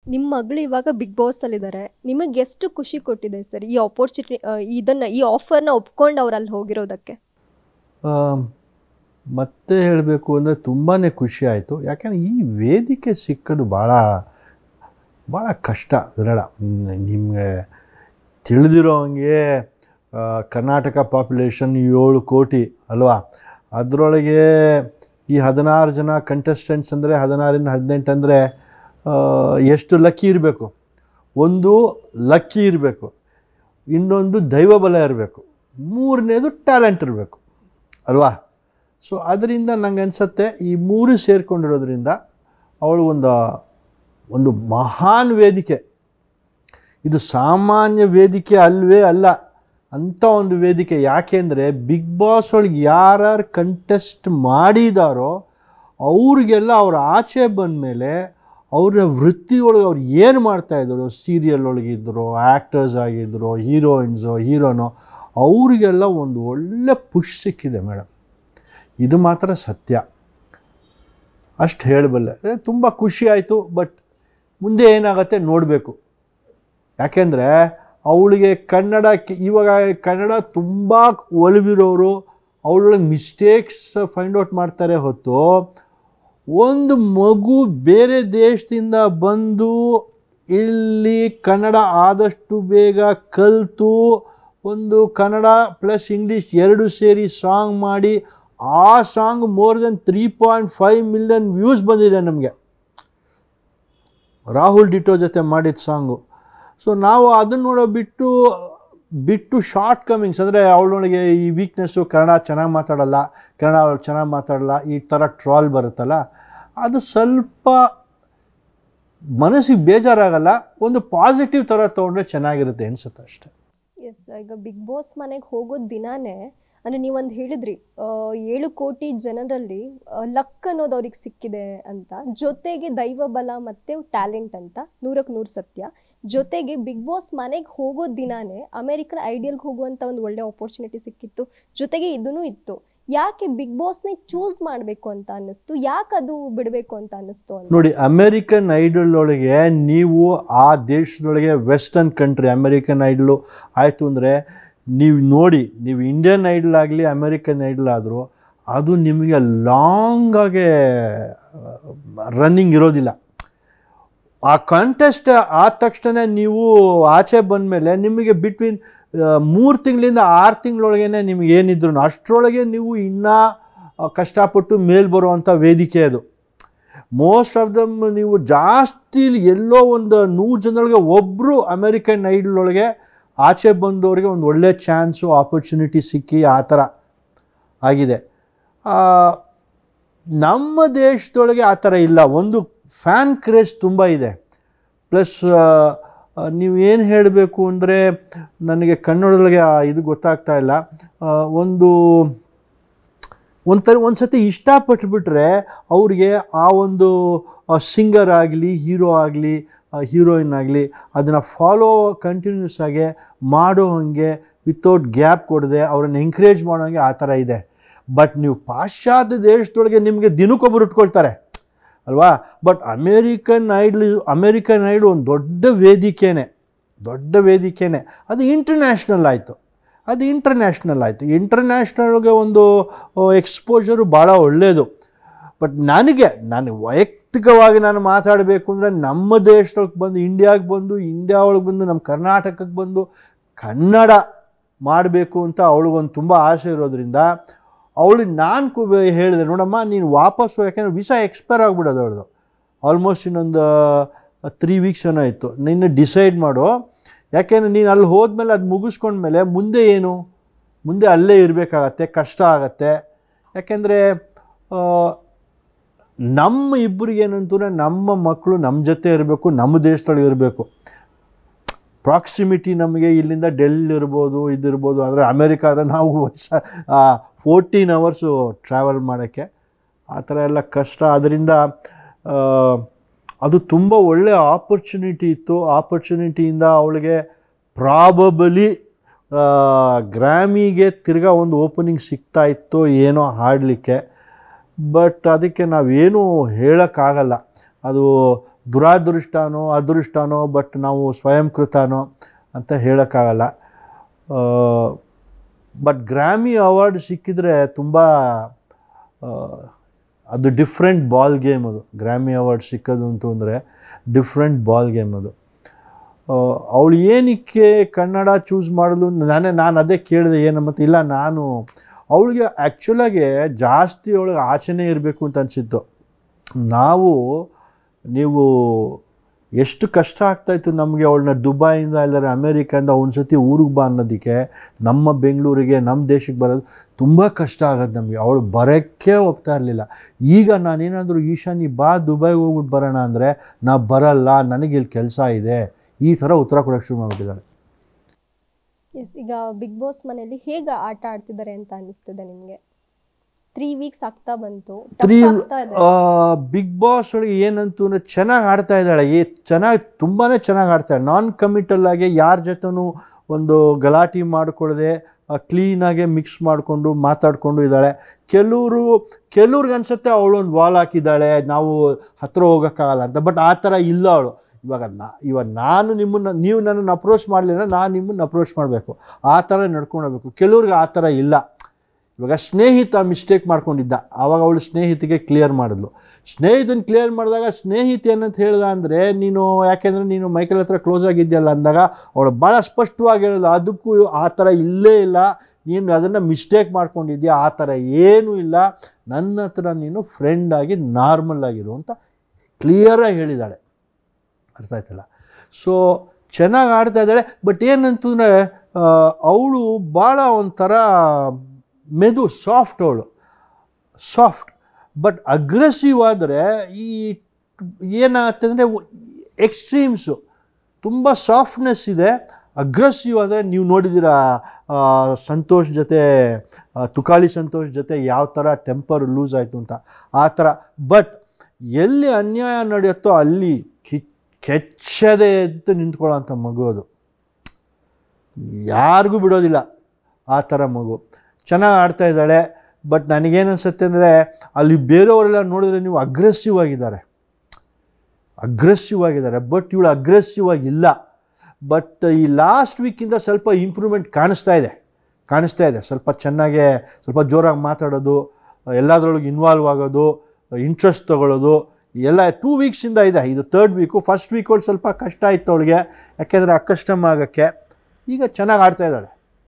ನಿಮ್ಮ ಮಗಳು ಇವಾಗ ಬಿಗ್ ಬಾಸ್ ಅಲ್ಲಿದ್ದಾರೆ ನಿಮಗೆ ಎಷ್ಟು ಖುಷಿ ಕೊಟ್ಟಿದೆ ಸರ್ ಈ ಆಪರ್ಚುನಿಟಿ ಇದನ್ನ ಈ ಆಫರ್ನ ಒಪ್ಕೊಂಡು ಅವ್ರು ಅಲ್ಲಿ ಹೋಗಿರೋದಕ್ಕೆ ಆ, ಮತ್ತೆ ಹೇಳಬೇಕು ಅಂದರೆ ತುಂಬಾ ಖುಷಿ ಆಯಿತು ಯಾಕೆಂದರೆ ಈ ವೇದಿಕೆ ಸಿಕ್ಕೋದು ಭಾಳ ಭಾಳ ಕಷ್ಟ ವಿರಳ ನಿಮಗೆ ತಿಳಿದಿರೋ ಹಂಗೆ ಆ, ಕರ್ನಾಟಕ ಪಾಪ್ಯುಲೇಷನ್ ಏಳು ಕೋಟಿ ಅಲ್ವಾ ಅದರೊಳಗೆ ಈ ಹದಿನಾರು ಜನ ಕಂಟೆಸ್ಟೆಂಟ್ಸ್ ಅಂದರೆ ಹದಿನಾರಿಂದ ಹದಿನೆಂಟು ಅಂದರೆ ಎಷ್ಟು ಲಕ್ಕಿ ಇರಬೇಕು ಒಂದು ಲಕ್ಕಿ ಇರಬೇಕು ಇನ್ನೊಂದು ದೈವಬಲ ಇರಬೇಕು ಮೂರನೇದು ಟ್ಯಾಲೆಂಟ್ ಇರಬೇಕು ಅಲ್ವಾ ಸೊ ಅದರಿಂದ ನಂಗೆ ಅನಿಸುತ್ತೆ ಈ ಮೂರು ಸೇರಿಕೊಂಡಿರೋದ್ರಿಂದ ಅವಳು ಒಂದು ಒಂದು ಮಹಾನ್ ವೇದಿಕೆ ಇದು ಸಾಮಾನ್ಯ ವೇದಿಕೆ ಅಲ್ವೇ ಅಲ್ಲ ಅಂಥ ಒಂದು ವೇದಿಕೆ ಯಾಕೆಂದರೆ ಬಿಗ್ ಬಾಸ್ ಒಳಗೆ ಯಾರ್ಯಾರು ಕಂಟೆಸ್ಟ್ ಮಾಡಿದಾರೋ ಅವ್ರಿಗೆಲ್ಲ ಅವ್ರ ಆಚೆ ಬಂದಮೇಲೆ ಅವರ ವೃತ್ತಿ ಒಳಗೆ ಅವ್ರು ಏನು ಮಾಡ್ತಾಯಿದ್ರು ಸೀರಿಯಲ್ ಒಳಗಿದ್ರು ಆ್ಯಕ್ಟರ್ಸ್ ಆಗಿದ್ರು ಹೀರೋಯಿನ್ಸು ಹೀರೋನೋ ಅವರಿಗೆಲ್ಲ ಒಂದು ಒಳ್ಳೆ ಪುಷ್ ಸಿಕ್ಕಿದೆ ಮೇಡಮ್ ಇದು ಮಾತ್ರ ಸತ್ಯ ಅಷ್ಟು ಹೇಳಬಲ್ಲೆ ತುಂಬ ಖುಷಿ ಆಯಿತು ಬಟ್ ಮುಂದೆ ಏನಾಗತ್ತೆ ನೋಡಬೇಕು ಯಾಕೆಂದರೆ ಅವಳಿಗೆ ಕನ್ನಡ ಕೆ- ಇವಾಗ ಕನ್ನಡ ತುಂಬ ಒಲವಿರೋರು ಅವಳೊಳಗೆ ಮಿಸ್ಟೇಕ್ಸ್ ಫೈಂಡ್ ಔಟ್ ಮಾಡ್ತಾರೆ ಹೊತ್ತು ಒಂದು ಮಗು ಬೇರೆ ದೇಶದಿಂದ ಬಂದು ಇಲ್ಲಿ ಕನ್ನಡ ಆದಷ್ಟು ಬೇಗ ಕಲಿತು ಒಂದು ಕನ್ನಡ ಪ್ಲಸ್ ಇಂಗ್ಲೀಷ್ ಎರಡು ಸೇರಿ ಸಾಂಗ್ ಮಾಡಿ ಆ song more than three point five million views ಬಂದಿದೆ ನಮಗೆ ರಾಹುಲ್ ಡಿಟೋ ಜೊತೆ ಮಾಡಿದ ಸಾಂಗು ಸೊ ನಾವು ಅದನ್ನು ನೋಡೋ ಬಿಟ್ಟು ಬಿಟ್ಟು ಶಾರ್ಟ್ ಕಮಿಂಗ್ಸ್ ಅಂದರೆ ಅವಳೊಳಗೆ ಈ ವೀಕ್ನೆಸ್ಸು ಕನ್ನಡ ಚೆನ್ನಾಗಿ ಮಾತಾಡಲ್ಲ ಕನ್ನಡ ಅವಳು ಚೆನ್ನಾಗಿ ಮಾತಾಡಲ್ಲ ಈ ಥರ ಟ್ರಾಲ್ ಬರುತ್ತಲ್ಲ ಅದು ಸ್ವಲ್ಪ ಮನಸ್ಸಿಗೆ ಬೇಜಾರಾಗಲ್ಲ ಒಂದು ಪಾಸಿಟಿವ್ ಥರ ತೊಗೊಂಡ್ರೆ ಚೆನ್ನಾಗಿರುತ್ತೆ ಅನಿಸುತ್ತೆ ಅಷ್ಟೇ ಎಸ್ ಈಗ ಬಿಗ್ ಬಾಸ್ ಮನೆಗೆ ಹೋಗೋದ್ ದಿನಾನೇ ಅಂದ್ರೆ ನೀವೊಂದು ಹೇಳಿದ್ರಿ ಆ, ಏಳು ಕೋಟಿ ಜನರಲ್ಲಿ ಲಕ್ ಅನ್ನೋದು ಅವ್ರಿಗೆ ಸಿಕ್ಕಿದೆ ಅಂತ ಜೊತೆಗೆ ದೈವ ಬಲ ಮತ್ತೆ ಟ್ಯಾಲೆಂಟ್ ಅಂತ ನೂರಕ್ಕೆ ನೂರು ಸತ್ಯ ಜೊತೆಗೆ ಬಿಗ್ ಬಾಸ್ ಮನೆಗೆ ಹೋಗೋ ದಿನಾನೇ ಅಮೆರಿಕನ್ ಐಡಿಯಲ್ಗೆ ಹೋಗುವಂತ ಒಂದು ಒಳ್ಳೆ ಆಪರ್ಚುನಿಟಿ ಸಿಕ್ಕಿತ್ತು ಜೊತೆಗೆ ಇದೂ ಇತ್ತು ಯಾಕೆ ಬಿಗ್ ಬಾಸ್ನೇ ಚೂಸ್ ಮಾಡಬೇಕು ಅಂತ ಅನ್ನಿಸ್ತು ಯಾಕೆ ಅದು ಬಿಡಬೇಕು ಅಂತ ಅನ್ನಿಸ್ತು ಅಂತ ನೋಡಿ ಅಮೇರಿಕನ್ ಐಡಲ್ ಒಳಗೆ ನೀವು ಆ ದೇಶದೊಳಗೆ ವೆಸ್ಟರ್ನ್ ಕಂಟ್ರಿ ಅಮೇರಿಕನ್ ಐಡಲು ಆಯಿತು ಅಂದರೆ ನೀವು ನೋಡಿ ನೀವು ಇಂಡಿಯನ್ ಐಡಲ್ ಆಗಲಿ ಅಮೇರಿಕನ್ ಐಡಲ್ ಆದರೂ ಅದು ನಿಮಗೆ ಲಾಂಗಾಗೆ ರನ್ನಿಂಗ್ ಇರೋದಿಲ್ಲ ಆ ಕಾಂಟೆಸ್ಟ್ ಆದ ತಕ್ಷಣ ನೀವು ಆಚೆ ಬಂದಮೇಲೆ ನಿಮಗೆ ಬಿಟ್ವೀನ್ ಮೂರು ತಿಂಗಳಿಂದ ಆರು ತಿಂಗಳೊಳಗೇ ನಿಮ್ಗೆ ಏನಿದ್ರು ಅಷ್ಟರೊಳಗೆ ನೀವು ಇನ್ನೂ ಕಷ್ಟಪಟ್ಟು ಮೇಲ್ ಬರುವಂಥ ವೇದಿಕೆ ಅದು ಮೋಸ್ಟ್ ಆಫ್ ದಮ್ ನೀವು ಜಾಸ್ತಿ ಎಲ್ಲೋ ಒಂದು ನೂರು ಜನರಿಗೆ ಒಬ್ಬರು ಅಮೇರಿಕನ್ ಐಡಲ್ ಒಳಗೆ ಆಚೆ ಬಂದವರಿಗೆ ಒಂದು ಒಳ್ಳೆ ಚಾನ್ಸು ಆಪರ್ಚುನಿಟಿ ಸಿಕ್ಕಿ ಆ ಥರ ಆಗಿದೆ ಆ, ನಮ್ಮ ದೇಶದೊಳಗೆ ಆ ಥರ ಇಲ್ಲ ಒಂದು ಫ್ಯಾನ್ ಕ್ರೇಜ್ ತುಂಬ ಇದೆ ಪ್ಲಸ್ ನೀವು ಏನು ಹೇಳಬೇಕು ಅಂದರೆ ನನಗೆ ಕನ್ನಡದೊಳಗೆ ಆ ಇದು ಗೊತ್ತಾಗ್ತಾ ಇಲ್ಲ ಆ, ಒಂದು ಒಂಥರ ಒಂದು ಸತಿ ಇಷ್ಟಪಟ್ಬಿಟ್ರೆ ಅವ್ರಿಗೆ ಆ ಒಂದು ಸಿಂಗರ್ ಆಗಲಿ ಹೀರೋ ಆಗಲಿ ಹೀರೋಯಿನ್ ಆಗಲಿ ಅದನ್ನು ಫಾಲೋ ಕಂಟಿನ್ಯೂಸ್ ಆಗಿ ಮಾಡೋ ಹಾಗೆ ವಿತೌಟ್ ಗ್ಯಾಪ್ ಕೊಡದೆ ಅವ್ರನ್ನ ಎಂಕರೇಜ್ ಮಾಡೋ ಹಾಗೆ ಆ ಥರ ಇದೆ ಬಟ್ ನೀವು ಪಾಶ್ಚಾತ್ಯ ದೇಶದೊಳಗೆ ನಿಮಗೆ ದಿನಕ್ಕೊಬ್ಬರು ಇಟ್ಕೊಳ್ತಾರೆ ಅಲ್ವಾ but American Idol American Idol ಒಂದು ದೊಡ್ಡ ವೇದಿಕೆನೇ ದೊಡ್ಡ ವೇದಿಕೆನೇ ಅದು ಇಂಟರ್ನ್ಯಾಷನಲ್ ಆಯಿತು ಅದು ಇಂಟರ್ನ್ಯಾಷನಲ್ ಆಯಿತು ಇಂಟರ್ನ್ಯಾಷನಲ್ಗೆ ಒಂದು ಎಕ್ಸ್ಪೋಜರು ಭಾಳ ಒಳ್ಳೆಯದು ಬಟ್ ನನಗೆ ನಾನು ವೈಯಕ್ತಿಕವಾಗಿ ನಾನು ಮಾತಾಡಬೇಕು ಅಂದರೆ ನಮ್ಮ ದೇಶದೊಳಗೆ ಬಂದು ಇಂಡಿಯಾಗೆ ಬಂದು ಇಂಡಿಯಾ ಒಳಗೆ ಬಂದು ನಮ್ಮ ಕರ್ನಾಟಕಕ್ಕೆ ಬಂದು ಕನ್ನಡ ಮಾಡಬೇಕು ಅಂತ ಅವಳಿಗೊಂದು ತುಂಬ ಆಸೆ ಇರೋದ್ರಿಂದ ಅವಳಿಗೆ ನಾನು ಕು ಹೇಳಿದೆ ನೋಡಮ್ಮ ನೀನು ವಾಪಸ್ಸು ಯಾಕೆಂದರೆ ವಿಸಾ ಎಕ್ಸ್ಪೈರ್ ಆಗಿಬಿಡೋದು ಅವಳದು ಆಲ್ಮೋಸ್ಟ್ ಇನ್ನೊಂದು ತ್ರೀ ವೀಕ್ಸ್ ಏನೋ ಇತ್ತು ನಿನ್ನೆ ಡಿಸೈಡ್ ಮಾಡು ಯಾಕೆಂದರೆ ನೀನು ಅಲ್ಲಿ ಹೋದ್ಮೇಲೆ ಅದು ಮುಗಿಸ್ಕೊಂಡ್ಮೇಲೆ ಮುಂದೆ ಏನು ಮುಂದೆ ಅಲ್ಲೇ ಇರಬೇಕಾಗತ್ತೆ ಕಷ್ಟ ಆಗತ್ತೆ ಯಾಕೆಂದರೆ ನಮ್ಮ ಇಬ್ಬರಿಗೆ ಏನಂತಂದರೆ ನಮ್ಮ ಮಕ್ಕಳು ನಮ್ಮ ಜೊತೆ ಇರಬೇಕು ನಮ್ಮ ದೇಶದೊಳಗೆ ಇರಬೇಕು ಪ್ರಾಕ್ಸಿಮಿಟಿ ನಮಗೆ ಇಲ್ಲಿಂದ ಡೆಲ್ಲಿ ಇರ್ಬೋದು ಇದಿರ್ಬೋದು ಆದರೆ ಅಮೇರಿಕಾದ ನಾವು ವರ್ಷ ಫೋರ್ಟೀನ್ ಅವರ್ಸು ಟ್ರಾವೆಲ್ ಮಾಡೋಕ್ಕೆ ಆ ಥರ ಎಲ್ಲ ಕಷ್ಟ ಅದರಿಂದ ಆ, ಅದು ತುಂಬ ಒಳ್ಳೆಯ ಆಪರ್ಚುನಿಟಿ ಇತ್ತು ಆಪರ್ಚುನಿಟಿಯಿಂದ ಅವಳಿಗೆ ಪ್ರಾಬಬಲಿ ಗ್ರಾಮಿಗೆ ತಿರ್ಗಾ ಒಂದು ಓಪನಿಂಗ್ ಸಿಗ್ತಾ ಇತ್ತು ಏನೋ ಹಾಡಲಿಕ್ಕೆ ಬಟ್ ಅದಕ್ಕೆ ನಾವೇನು ಹೇಳೋಕ್ಕಾಗಲ್ಲ ಅದು ದುರಾದೃಷ್ಟನೋ ಅದೃಷ್ಟನೋ ಬಟ್ ನಾವು ಸ್ವಯಂಕೃತನೋ ಅಂತ ಹೇಳೋಕ್ಕಾಗಲ್ಲ ಬಟ್ ಗ್ರಾಮಿ ಅವಾರ್ಡ್ ಸಿಕ್ಕಿದ್ರೆ ತುಂಬ ಅದು ಡಿಫ್ರೆಂಟ್ ಬಾಲ್ ಗೇಮ್ ಅದು ಗ್ರಾಮಿ ಅವಾರ್ಡ್ ಸಿಕ್ಕೋದು ಅಂತಂದರೆ ಡಿಫ್ರೆಂಟ್ ಬಾಲ್ ಗೇಮ್ ಅದು ಅವಳು ಏನಕ್ಕೆ ಕನ್ನಡ ಚೂಸ್ ಮಾಡಲು ನಾನೇ ನಾನು ಅದೇ ಕೇಳಿದೆ ಏನು ಮತ್ತು ಇಲ್ಲ ನಾನು ಅವಳಿಗೆ ಆ್ಯಕ್ಚುಲಾಗಿ ಜಾಸ್ತಿ ಅವಳಿಗೆ ಆಚೆನೇ ಇರಬೇಕು ಅಂತ ಅನಿಸಿತ್ತು ನಾವು ನೀವು ಎಷ್ಟು ಕಷ್ಟ ಆಗ್ತಾಯಿತ್ತು ನಮಗೆ ಅವಳನ್ನ ದುಬೈಯಿಂದ ಇಲ್ಲದ್ರೆ ಅಮೇರಿಕಾಯಿಂದ ಒಂದು ಸತಿ ಊರಿಗೆ ಬಾ ಅನ್ನೋದಕ್ಕೆ ನಮ್ಮ ಬೆಂಗಳೂರಿಗೆ ನಮ್ಮ ದೇಶಕ್ಕೆ ಬರೋದು ತುಂಬ ಕಷ್ಟ ಆಗೋದು ನಮಗೆ ಅವಳು ಬರೋಕ್ಕೆ ಹೋಗ್ತಾ ಇರಲಿಲ್ಲ ಈಗ ನಾನೇನಾದರೂ ಈಶಾನಿ ಬಾ ದುಬೈಗೆ ಹೋಗ್ಬಿಟ್ಟು ಬರೋಣ ಅಂದರೆ ನಾ ಬರಲ್ಲ ನನಗೆ ಇಲ್ಲಿ ಕೆಲಸ ಇದೆ ಈ ಥರ ಉತ್ತರ ಕೊಡೋಕ್ಕೆ ಶುರು ಮಾಡಿಬಿಟ್ಟಿದ್ದಾಳೆ ಎಸ್ ಈಗ ಬಿಗ್ ಬಾಸ್ ಮನೆಯಲ್ಲಿ ಹೇಗೆ ಆಟ ಆಡ್ತಿದ್ದಾರೆ ಅಂತ ಅನಿಸ್ತದೆ ನಿಮಗೆ ತ್ರೀ ವೀಕ್ಸ್ ಆಗ್ತಾ ಬಂತು Tough ತ್ರೀ ಆಗ್ತಾ ಇದೆ ಬಿಗ್ ಬಾಸ್ ಒಳಗೆ ಏನಂತು ಅಂದರೆ ಚೆನ್ನಾಗಿ ಆಡ್ತಾ ಇದ್ದಾಳೆ ಏ ಚೆನ್ನಾಗಿ ತುಂಬಾ ಚೆನ್ನಾಗಿ ಆಡ್ತಾಳೆ ನಾನ್ ಕಮಿಟಲ್ ಆಗಿ ಯಾರ ಜೊತೆನೂ ಒಂದು ಗಲಾಟೆ ಮಾಡಿಕೊಳ್ಳದೆ ಕ್ಲೀನಾಗೆ ಮಿಕ್ಸ್ ಮಾಡಿಕೊಂಡು ಮಾತಾಡಿಕೊಂಡು ಇದ್ದಾಳೆ ಕೆಲವರು ಕೆಲವ್ರಿಗೆ ಅನ್ಸುತ್ತೆ ಅವಳು ಒಂದು ವಾಲ್ ಹಾಕಿದ್ದಾಳೆ ನಾವು ಹತ್ರ ಹೋಗೋಕ್ಕಾಗಲ್ಲ ಅಂತ ಬಟ್ ಆ ಥರ ಇಲ್ಲ ಅವಳು ಇವಾಗ ನಾ ಇವಾಗ ನಾನು ನಿಮ್ಮನ್ನು ನೀವು ನನ್ನನ್ನು ಅಪ್ರೋಚ್ ಮಾಡಲಿಲ್ಲ ನಾನು ನಿಮ್ಮನ್ನು ಅಪ್ರೋಚ್ ಮಾಡಬೇಕು ಆ ಥರ ನಡ್ಕೊಂಡು ಹೋಗ್ಬೇಕು ಕೆಲವ್ರಿಗೆ ಆ ಥರ ಇಲ್ಲ ಇವಾಗ ಸ್ನೇಹಿತ ಮಿಸ್ಟೇಕ್ ಮಾಡ್ಕೊಂಡಿದ್ದ ಆವಾಗ ಅವಳು ಸ್ನೇಹಿತಿಗೆ ಕ್ಲಿಯರ್ ಮಾಡಿದ್ಲು ಸ್ನೇಹಿತನ ಕ್ಲಿಯರ್ ಮಾಡಿದಾಗ ಸ್ನೇಹಿತ ಏನಂತ ಹೇಳ್ದ ಅಂದರೆ ನೀನು ಯಾಕೆಂದರೆ ನೀನು ಮೈಕಲ್ ಹತ್ರ ಕ್ಲೋಸ್ ಆಗಿದ್ಯಲ್ಲ ಅಂದಾಗ ಅವಳು ಭಾಳ ಸ್ಪಷ್ಟವಾಗಿ ಹೇಳಿದ್ಲು ಅದಕ್ಕೂ ಆ ಥರ ಇಲ್ಲೇ ಇಲ್ಲ ನೀನು ಅದನ್ನು ಮಿಸ್ಟೇಕ್ ಮಾಡ್ಕೊಂಡಿದ್ಯಾ ಆ ಥರ ಏನೂ ಇಲ್ಲ ನನ್ನ ಹತ್ರ ನೀನು ಫ್ರೆಂಡಾಗಿ ನಾರ್ಮಲ್ ಆಗಿರು ಅಂತ ಕ್ಲಿಯರಾಗಿ ಹೇಳಿದ್ದಾಳೆ ಅರ್ಥ ಆಯ್ತಲ್ಲ ಸೊ ಚೆನ್ನಾಗಿ ಆಡ್ತಾ ಇದ್ದಾಳೆ ಬಟ್ ಏನಂತಂದರೆ ಅವಳು ಭಾಳ ಒಂಥರ ಮೆದು ಸಾಫ್ಟ್ ಅವಳು ಸಾಫ್ಟ್ ಬಟ್ ಅಗ್ರೆಸಿವ್ ಆದರೆ ಈ ಏನಾಗುತ್ತೆ ಅಂದರೆ ಎಕ್ಸ್ಟ್ರೀಮ್ಸು ತುಂಬ ಸಾಫ್ಟ್ನೆಸ್ ಇದೆ ಅಗ್ರೆಸಿವ್ ಆದರೆ ನೀವು ನೋಡಿದ್ದೀರಾ ಆ, ಸಂತೋಷ್ ಜೊತೆ ಆ, ತುಕಾಲಿ ಸಂತೋಷ್ ಜೊತೆ ಯಾವ ಥರ ಟೆಂಪರ್ ಲೂಸ್ ಆಯಿತು ಅಂತ ಆ ಥರ ಬಟ್ ಎಲ್ಲಿ ಅನ್ಯಾಯ ನಡೆಯುತ್ತೋ ಅಲ್ಲಿ ಕಿ ಕೆಚ್ಚದೆ ಎದ್ದು ನಿಂತ್ಕೊಳ್ಳೋಂಥ ಮಗು ಅದು ಯಾರಿಗೂ ಬಿಡೋದಿಲ್ಲ ಆ ಥರ ಮಗು ಚೆನ್ನಾಗಿ ಆಡ್ತಾ ಇದ್ದಾಳೆ ಬಟ್ ನನಗೇನು ಅನ್ಸುತ್ತೆ ಅಂದರೆ ಅಲ್ಲಿ ಬೇರೆಯವರೆಲ್ಲ ನೋಡಿದ್ರೆ ನೀವು ಅಗ್ರೆಸಿವ್ ಆಗಿದ್ದಾರೆ ಅಗ್ರೆಸಿವ್ ಆಗಿದ್ದಾರೆ ಬಟ್ ಇವಳು ಅಗ್ರೆಸಿವ್ ಆಗಿಲ್ಲ ಬಟ್ ಈ ಲಾಸ್ಟ್ ವೀಕಿಂದ ಸ್ವಲ್ಪ ಇಂಪ್ರೂವ್ಮೆಂಟ್ ಕಾಣಿಸ್ತಾ ಇದೆ ಕಾಣಿಸ್ತಾ ಇದೆ ಸ್ವಲ್ಪ ಚೆನ್ನಾಗೆ ಸ್ವಲ್ಪ ಜೋರಾಗಿ ಮಾತಾಡೋದು ಎಲ್ಲದರೊಳಗೆ ಇನ್ವಾಲ್ವ್ ಆಗೋದು ಇಂಟ್ರೆಸ್ಟ್ ತೊಗೊಳ್ಳೋದು ಎಲ್ಲ ಟೂ ವೀಕ್ಸಿಂದ ಇದೆ ಇದು ತರ್ಡ್ ವೀಕು ಫಸ್ಟ್ ವೀಕ್ ಸ್ವಲ್ಪ ಕಷ್ಟ ಆಯಿತು ಅವಳಿಗೆ ಯಾಕೆಂದರೆ ಅಕಸ್ಟಮ್ ಆಗೋಕ್ಕೆ ಈಗ ಚೆನ್ನಾಗಿ ಆಡ್ತಾ ಇದ್ದಾಳೆ